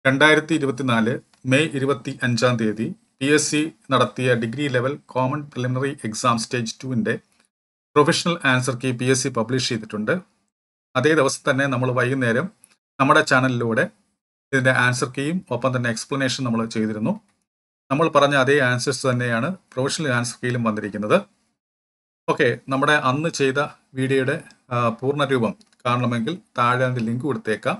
രണ്ടായിരത്തി ഇരുപത്തിനാല് മെയ് ഇരുപത്തി അഞ്ചാം തീയതി പി എസ് സി നടത്തിയ degree level common preliminary exam stage ടുവിൻ്റെ professional answer key P S C publish ചെയ്തിട്ടുണ്ട് അതേ ദിവസം തന്നെ നമ്മൾ വൈകുന്നേരം നമ്മുടെ ചാനലിലൂടെ ഇതിൻ്റെ ആൻസർ കീയും ഒപ്പം തന്നെ എക്സ്പ്ലനേഷൻ നമ്മൾ ചെയ്തിരുന്നു നമ്മൾ പറഞ്ഞ അതേ ആൻസേഴ്സ് തന്നെയാണ് പ്രൊഫഷണൽ ആൻസർ കീയിലും വന്നിരിക്കുന്നത് ഓക്കെ നമ്മുടെ അന്ന് ചെയ്ത വീഡിയോയുടെ ആ, പൂർണ്ണരൂപം കാണണമെങ്കിൽ താഴെ അതിൻ്റെ ലിങ്ക് കൊടുത്തേക്കാം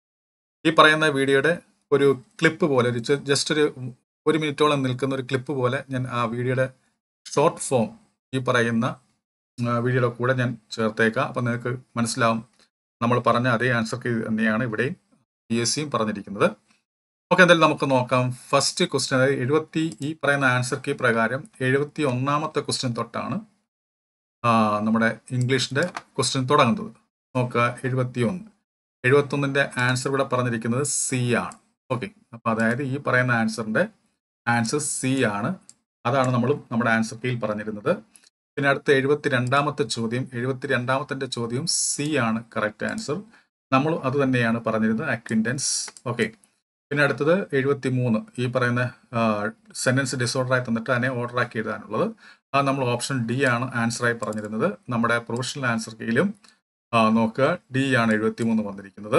ഈ പറയുന്ന വീഡിയോയുടെ ഒരു ക്ലിപ്പ് പോലെ ഒരു ജസ്റ്റ് ഒരു ഒരു മിനിറ്റോളം നിൽക്കുന്ന ഒരു ക്ലിപ്പ് പോലെ ഞാൻ ആ വീഡിയോയുടെ ഷോർട്ട് ഫോം ഈ പറയുന്ന ആ, വീഡിയോയുടെ കൂടെ ഞാൻ ചേർത്തേക്കാം അപ്പം നിങ്ങൾക്ക് മനസ്സിലാവും നമ്മൾ പറഞ്ഞ അതേ ആൻസർ കീ തന്നെയാണ് ഇവിടെയും പി എസ് സിയും പറഞ്ഞിരിക്കുന്നത് ഓക്കെ എന്തായാലും നമുക്ക് നോക്കാം ഫസ്റ്റ് ക്വസ്റ്റ്യൻ അതായത് എഴുപത്തി ഈ പറയുന്ന ആൻസർ കീ പ്രകാരം എഴുപത്തി ഒന്നാമത്തെ ക്വസ്റ്റ്യൻ തൊട്ടാണ് ആ, നമ്മുടെ ഇംഗ്ലീഷിൻ്റെ ക്വസ്റ്റ്യൻ തുടങ്ങുന്നത് നോക്കുക എഴുപത്തി ഒന്ന് എഴുപത്തൊന്നിൻ്റെ ആൻസർ ഇവിടെ പറഞ്ഞിരിക്കുന്നത് സി ആണ് ഓക്കെ അപ്പോൾ അതായത് ഈ പറയുന്ന ആൻസറിൻ്റെ ആൻസർ സി ആണ് അതാണ് നമ്മൾ നമ്മുടെ ആൻസർ കീയിൽ പറഞ്ഞിരുന്നത് പിന്നെ അടുത്ത എഴുപത്തി രണ്ടാമത്തെ ചോദ്യം എഴുപത്തി രണ്ടാമത്തെ ചോദ്യം സി ആണ് കറക്റ്റ് ആൻസർ നമ്മൾ അത് തന്നെയാണ് പറഞ്ഞിരുന്നത് അക്വിൻറ്റൻസ് ഓക്കെ പിന്നെ അടുത്തത് എഴുപത്തി മൂന്ന് ഈ പറയുന്ന സെൻറ്റൻസ് ഡിസോർഡർ ആയി തന്നിട്ട് അതിനെ ഓർഡർ ആക്കി എഴുതാനുള്ളത് അത് നമ്മൾ ഓപ്ഷൻ ഡി ആണ് ആൻസർ ആയി പറഞ്ഞിരുന്നത് നമ്മുടെ പ്രൊഫഷണൽ ആൻസർ കീയിലും ആ, നോക്കുക ഡി ആണ് എഴുപത്തി മൂന്ന് വന്നിരിക്കുന്നത്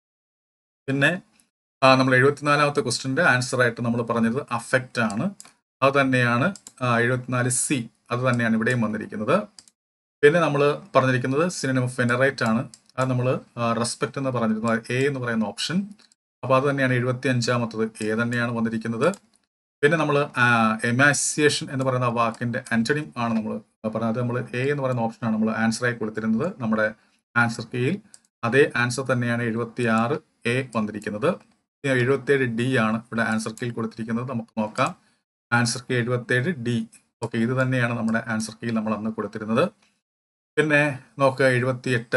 പിന്നെ ആ, നമ്മൾ എഴുപത്തിനാലാമത്തെ ക്വസ്റ്റിൻ്റെ ആൻസർ ആയിട്ട് നമ്മൾ പറഞ്ഞത് അഫക്റ്റ് ആണ് അത് തന്നെയാണ് എഴുപത്തിനാല് സി അത് തന്നെയാണ് ഇവിടെയും വന്നിരിക്കുന്നത് പിന്നെ നമ്മൾ പറഞ്ഞിരിക്കുന്നത് സിനിമ ഫെനറേറ്റ് ആണ് അത് നമ്മൾ റെസ്പെക്ട് എന്ന് പറഞ്ഞിരുന്നത് എ എന്ന് പറയുന്ന ഓപ്ഷൻ അപ്പോൾ അത് തന്നെയാണ് എഴുപത്തി അഞ്ചാമത്തത് എ തന്നെയാണ് വന്നിരിക്കുന്നത് പിന്നെ നമ്മൾ എമാസിയേഷൻ എന്ന് പറയുന്ന ആ വാക്കിന്റെ ആന്റണിം ആണ് നമ്മൾ പറഞ്ഞത് നമ്മൾ എ എന്ന് പറയുന്ന ഓപ്ഷനാണ് നമ്മൾ ആൻസർ ആയി കൊടുത്തിരുന്നത് നമ്മുടെ ആൻസർ കീയിൽ അതേ ആൻസർ തന്നെയാണ് എഴുപത്തി ആറ് എ വന്നിരിക്കുന്നത് എഴുപത്തേഴ് ഡി ആണ് ഇവിടെ ആൻസർ കീയിൽ കൊടുത്തിരിക്കുന്നത് നമുക്ക് നോക്കാം ആൻസർ കീ എഴുപത്തേഴ് ഡി ഓക്കെ ഇത് തന്നെയാണ് നമ്മുടെ ആൻസർ കീയിൽ നമ്മൾ അന്ന് കൊടുത്തിരുന്നത് പിന്നെ നോക്കുക എഴുപത്തി എട്ട്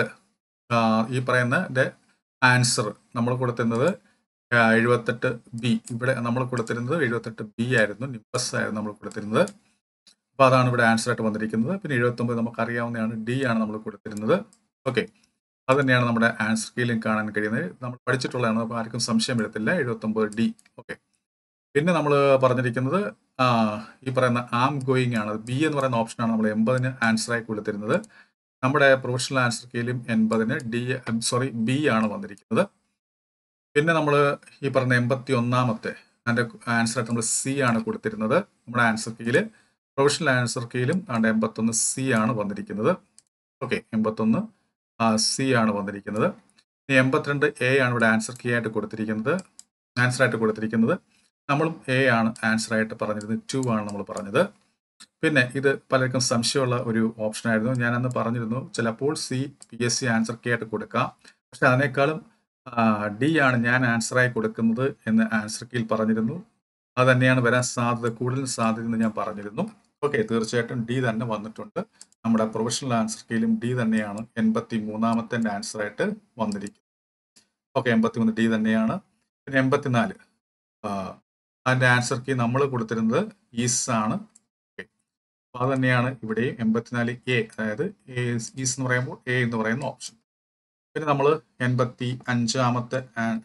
ഈ പറയുന്ന ആൻസർ നമ്മൾ കൊടുത്തിരുന്നത് ആ, എഴുപത്തെട്ട് ബി ഇവിടെ നമ്മൾ കൊടുത്തിരുന്നത് എഴുപത്തെട്ട് ബി ആയിരുന്നു നിപ്പസ് ആയിരുന്നു നമ്മൾ കൊടുത്തിരുന്നത് അപ്പോൾ അതാണ് ഇവിടെ ആൻസർ ആയിട്ട് വന്നിരിക്കുന്നത് പിന്നെ എഴുപത്തൊമ്പത് നമുക്ക് അറിയാവുന്നതാണ് ഡി ആണ് നമ്മൾ കൊടുത്തിരുന്നത് ഓക്കെ അത് തന്നെയാണ് നമ്മുടെ ആൻസർ കീയിലും കാണാൻ കഴിയുന്നത് നമ്മൾ പഠിച്ചിട്ടുള്ളതാണ് അപ്പോൾ ആർക്കും സംശയം വരത്തില്ല എഴുപത്തൊമ്പത് ഡി ഓക്കെ പിന്നെ നമ്മൾ പറഞ്ഞിരിക്കുന്നത് ആ, ഈ പറയുന്ന ആം ഗോയിങ് ആണ് ബി എന്ന് പറയുന്ന ഓപ്ഷനാണ് നമ്മൾ എൺപതിന് ആൻസർ ആയി കൊടുത്തിരുന്നത് നമ്മുടെ പ്രൊഫഷണൽ ആൻസർ കീയിലും എൺപതിന് ഡി സോറി ബി ആണ് വന്നിരിക്കുന്നത് പിന്നെ നമ്മൾ ഈ പറഞ്ഞ എൺപത്തി ഒന്നാമത്തെ അതിൻ്റെ ആൻസർ ആയിട്ട് നമ്മൾ സി ആണ് കൊടുത്തിരുന്നത് നമ്മുടെ ആൻസർ കീയിൽ പ്രൊഫഷണൽ ആൻസർ കീയിലും അതിൻ്റെ എൺപത്തൊന്ന് സി ആണ് വന്നിരിക്കുന്നത് ഓക്കെ എൺപത്തൊന്ന് സി ആണ് വന്നിരിക്കുന്നത് ഇനി എൺപത്തിരണ്ട് എ ആണ് ഇവിടെ ആൻസർ കീ ആയിട്ട് കൊടുത്തിരിക്കുന്നത് ആൻസർ ആയിട്ട് കൊടുത്തിരിക്കുന്നത് നമ്മളും എ ആണ് ആൻസർ ആയിട്ട് പറഞ്ഞിരുന്നത് ടു ആണ് നമ്മൾ പറഞ്ഞത് പിന്നെ ഇത് പലർക്കും സംശയമുള്ള ഒരു ഓപ്ഷൻ ആയിരുന്നു ഞാൻ അന്ന് പറഞ്ഞിരുന്നു ചിലപ്പോൾ C P S C answer key ആയിട്ട് കൊടുക്കാം പക്ഷെ അതിനേക്കാളും ഡി ആണ് ഞാൻ ആൻസറായി കൊടുക്കുന്നത് എന്ന് ആൻസർ കീയിൽ പറഞ്ഞിരുന്നു അത് തന്നെയാണ് വരാൻ സാധ്യത കൂടുതൽ സാധ്യത എന്ന് ഞാൻ പറഞ്ഞിരുന്നു ഓക്കെ തീർച്ചയായിട്ടും ഡി തന്നെ വന്നിട്ടുണ്ട് നമ്മുടെ പ്രൊഫഷണൽ ആൻസർ കീയിലും ഡി തന്നെയാണ് എൺപത്തി മൂന്നാമത്തെ ആൻസറായിട്ട് വന്നിരിക്കുന്നത് ഓക്കെ എൺപത്തി മൂന്ന് ഡി തന്നെയാണ് പിന്നെ എൺപത്തിനാല് അതിൻ്റെ ആൻസർ കീ നമ്മൾ കൊടുത്തിരുന്നത് ഈസ് ആണ് ഓക്കെ അപ്പോൾ അത് തന്നെയാണ് ഇവിടെയും എൺപത്തിനാല് എ അതായത് എ ഈസ് എന്ന് പറയുമ്പോൾ എ എന്ന് പറയുന്ന ഓപ്ഷൻ പിന്നെ നമ്മൾ എൺപത്തി അഞ്ചാമത്തെ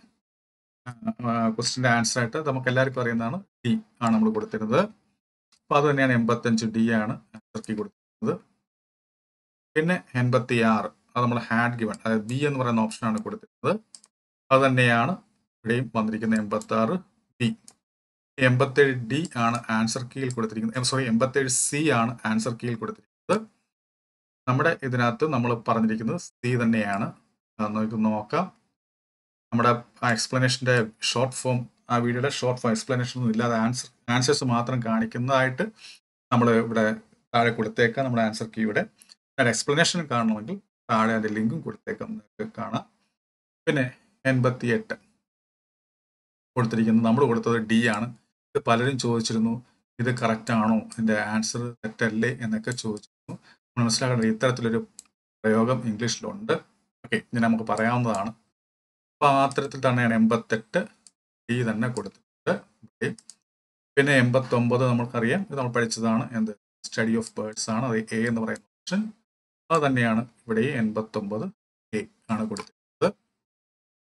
ക്വസ്റ്റിൻ്റെ ആൻസർ ആയിട്ട് നമുക്ക് എല്ലാവർക്കും അറിയുന്നതാണ് ഡി ആണ് നമ്മൾ കൊടുത്തിരുന്നത് അപ്പോൾ അത് തന്നെയാണ് എൺപത്തഞ്ച് ഡി ആണ് ആൻസർ കീ കൊടുത്തിരുന്നത് പിന്നെ എൺപത്തി ആറ് അത് നമ്മൾ ഹാഡ് ഗിവൺ അതായത് ബി എന്ന് പറയുന്ന ഓപ്ഷനാണ് കൊടുത്തിരുന്നത് അത് തന്നെയാണ് ഇവിടെയും വന്നിരിക്കുന്ന എൺപത്തി ആറ് ബി എൺപത്തേഴ് ഡി ആണ് ആൻസർ കീയിൽ കൊടുത്തിരിക്കുന്നത് സോറി എൺപത്തേഴ് സി ആണ് ആൻസർ കീയിൽ കൊടുത്തിരിക്കുന്നത് നമ്മുടെ ഇതിനകത്ത് നമ്മൾ പറഞ്ഞിരിക്കുന്നത് സി തന്നെയാണ് ആ, നമുക്ക് നോക്കാം നമ്മുടെ ആ എക്സ്പ്ലനേഷൻ്റെ ഷോർട്ട് ഫോം ആ വീഡിയോയുടെ ഷോർട്ട് ഫോം എക്സ്പ്ലനേഷൻ ഒന്നും ഇല്ലാതെ ആൻസർ ആൻസേഴ്സ് മാത്രം കാണിക്കുന്നതായിട്ട് നമ്മൾ ഇവിടെ താഴെ കൊടുത്തേക്കാം നമ്മുടെ ആൻസർ കീയുടെ അതിൻ്റെ എക്സ്പ്ലനേഷൻ കാണണമെങ്കിൽ താഴെ അതിൻ്റെ ലിങ്കും കൊടുത്തേക്കാം നിങ്ങൾക്ക് കാണാം പിന്നെ എൺപത്തി എട്ട് കൊടുത്തിരിക്കുന്നത് നമ്മൾ കൊടുത്തത് ഡി ആണ് ഇത് പലരും ചോദിച്ചിരുന്നു ഇത് കറക്റ്റ് ആണോ ഇതിൻ്റെ ആൻസർ തെറ്റല്ലേ എന്നൊക്കെ ചോദിച്ചിരുന്നു നമ്മൾ മനസ്സിലാക്കേണ്ടത് ഇത്തരത്തിലൊരു പ്രയോഗം ഇംഗ്ലീഷിലുണ്ട് ഓക്കെ ഇത് നമുക്ക് പറയാവുന്നതാണ് അപ്പോൾ ആ അത്തരത്തിൽ തന്നെയാണ് എൺപത്തെട്ട് ഡി തന്നെ കൊടുത്തിട്ടുണ്ട് ഇവിടെയും. പിന്നെ എൺപത്തൊമ്പത് നമുക്കറിയാം ഇത് നമ്മൾ പഠിച്ചതാണ് എന്ത് സ്റ്റഡി ഓഫ് ബേർഡ്സ് ആണ് അത് എ എന്ന് പറയുന്ന ഓപ്ഷൻ അത് തന്നെയാണ് ഇവിടെ എൺപത്തൊമ്പത് എ ആണ് കൊടുത്തിരിക്കുന്നത്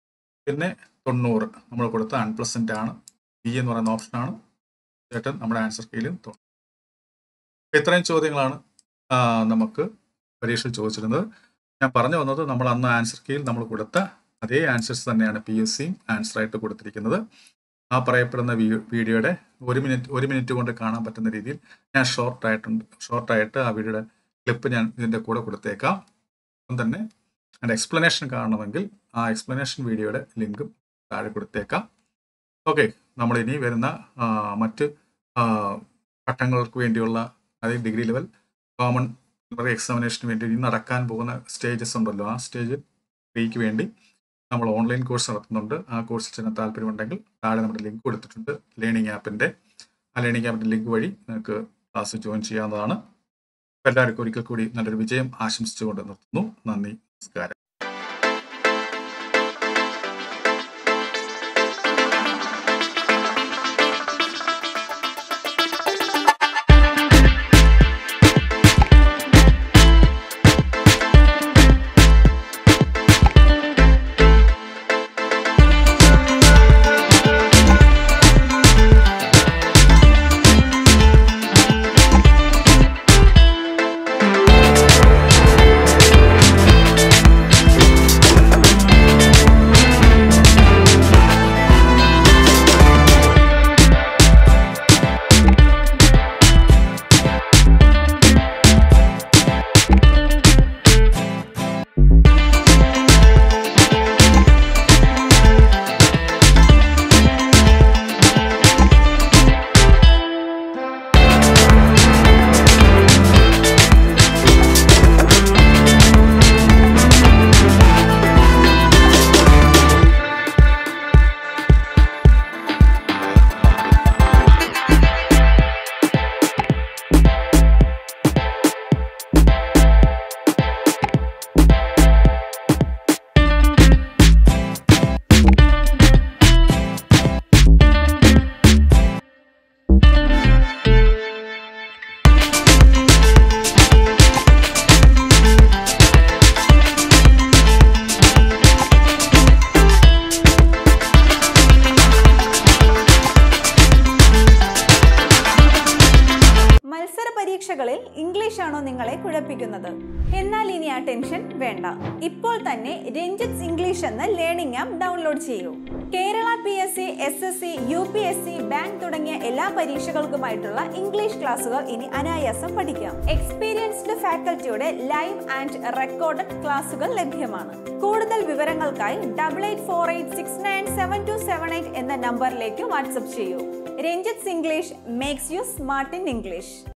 പിന്നെ തൊണ്ണൂറ് നമ്മൾ കൊടുത്ത അൺപ്ലസൻ്റ് ആണ് ബി എന്ന് പറയുന്ന ഓപ്ഷനാണ് ചേട്ടൻ നമ്മുടെ ആൻസർ കീയിലും തൊണ്ണൂറ് അപ്പോൾ ഇത്രയും ചോദ്യങ്ങളാണ് ആ, നമുക്ക് പരീക്ഷയിൽ ചോദിച്ചിരുന്നത് ഞാൻ പറഞ്ഞു വന്നത് നമ്മൾ അന്ന് ആൻസർ കീയിൽ നമ്മൾ കൊടുത്ത അതേ ആൻസേഴ്സ് തന്നെയാണ് പി എസ് സിയും ആൻസറായിട്ട് കൊടുത്തിരിക്കുന്നത് ആ പറയപ്പെടുന്ന വീ- വീഡിയോയുടെ ഒരു മിനിറ്റ് ഒരു മിനിറ്റ് കൊണ്ട് കാണാൻ പറ്റുന്ന രീതിയിൽ ഞാൻ ഷോർട്ടായിട്ടുണ്ട് ഷോർട്ടായിട്ട് ആ വീഡിയോയുടെ ക്ലിപ്പ് ഞാൻ ഇതിൻ്റെ കൂടെ കൊടുത്തേക്കാം ഒപ്പം തന്നെ അതിൻ്റെ എക്സ്പ്ലനേഷൻ കാണണമെങ്കിൽ ആ എക്സ്പ്ലനേഷൻ വീഡിയോയുടെ ലിങ്കും താഴെ കൊടുത്തേക്കാം ഓക്കെ നമ്മൾ ഇനി വരുന്ന ആ, മറ്റ് ആ, ഘട്ടങ്ങൾക്ക് വേണ്ടിയുള്ള അതായത് ഡിഗ്രി ലെവൽ കോമൺ എക്സാമിനേഷന് വേണ്ടി ഇനി നടക്കാൻ പോകുന്ന സ്റ്റേജസ് ഉണ്ടല്ലോ ആ സ്റ്റേജ് ത്രീക്ക് വേണ്ടി നമ്മൾ ഓൺലൈൻ കോഴ്സ് നടത്തുന്നുണ്ട് ആ കോഴ്സിൽ ചെയ്യാൻ താല്പര്യമുണ്ടെങ്കിൽ താഴെ നമ്മുടെ ലിങ്ക് കൊടുത്തിട്ടുണ്ട് ലേണിംഗ് ആപ്പിൻ്റെ ആ ലേണിംഗ് ആപ്പിൻ്റെ ലിങ്ക് വഴി നിങ്ങൾക്ക് ക്ലാസ് ജോയിൻ ചെയ്യാവുന്നതാണ് അപ്പോൾ എല്ലാവർക്കും ഒരിക്കൽ കൂടി നല്ലൊരു വിജയം ആശംസിച്ചുകൊണ്ട് നിർത്തുന്നു നന്ദി നമസ്കാരം മത്സര പരീക്ഷകളിൽ ഇംഗ്ലീഷ് ആണോ നിങ്ങളെ കുഴപ്പിക്കുന്നത് എന്നാൽ ഇനി ആ ടെൻഷൻ വേണ്ട ഇപ്പോൾ തന്നെ രഞ്ജിത്ത് ഇംഗ്ലീഷ് എന്ന ലേണിംഗ് ആപ്പ് ഡൗൺലോഡ് ചെയ്യൂ Kerala P S C S S C U P S C bank തുടങ്ങിയ എല്ലാ പരീക്ഷകൾക്കുമായിട്ടുള്ള ഇംഗ്ലീഷ് ക്ലാസുകൾ ഇനി അനായാസം പഠിക്കാം എക്സ്പീരിയൻസ്ഡ് ഫാക്കൽറ്റിയുടെ ലൈവ് ആൻഡ് റെക്കോർഡഡ് ക്ലാസുകൾ ലഭ്യമാണ് കൂടുതൽ വിവരങ്ങൾക്കായി double eight four eight six nine seven two seven eight എന്ന നമ്പറിലേക്ക് വാട്സപ്പ് ചെയ്യൂ Ranjith English makes you smart in English